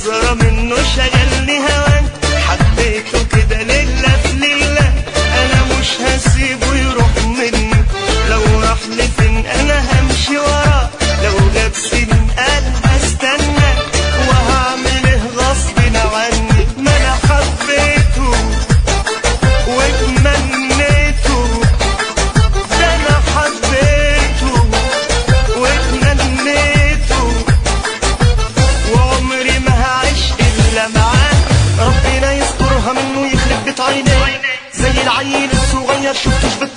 نظرة منه شغلني هوان حبيته كده لله في لله انا مش هسيبه يروح مني لو راح لفين انا همشي وراه لو جاب سنين قال هستنى وهعمل ايه غصب عني ما انا حبيته واتمنيته ده انا حبيته واتمنيته وعمري ما هعيش الا معاه ربنا يسترها منه يخرب بيت عينيه زي العيل الصغير شفتوش